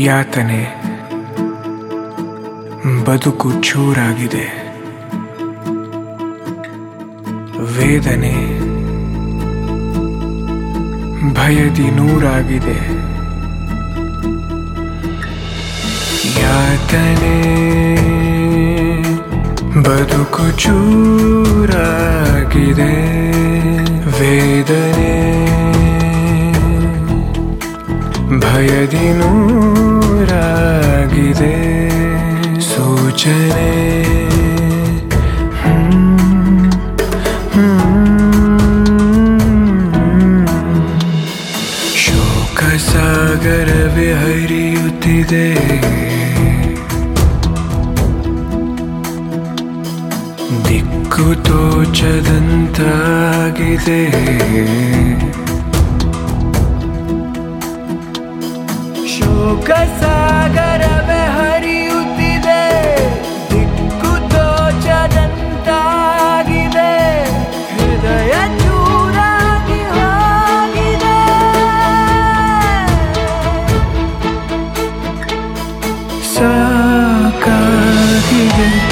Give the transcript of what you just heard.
ಯಾತನೆ ಬದುಕು ಚೂರಾಗಿದೆ ವೇದನೆ ಭಯದಿ ನೂರಾಗಿದೆ ಯಾತನೆ ಬದುಕು ಚೂರಾಗಿದೆ ವೇದನೆ ಭಯದಿ ನೂರಾಗಿದೆ ಸೂಚನೆ ಹ್ಮ್, ಹ್ಮ್. ಶೋಕ ಸಾಗರವೇ ಹರಿಯುತ್ತಿದೆ ದಿಕ್ಕು ತೋಚದಂತಾಗಿದೆ ಶೋಕ ಸಾಗರವೇ ಹರಿಯುತ್ತಿದೆ ದಿಕ್ಕು ತೋಚದಂತಾಗಿದೆ ಹೃದಯ ಚೂರಾಗಿ ಹೋಗಿದೆ ಸಾಕಾಗಿದೆ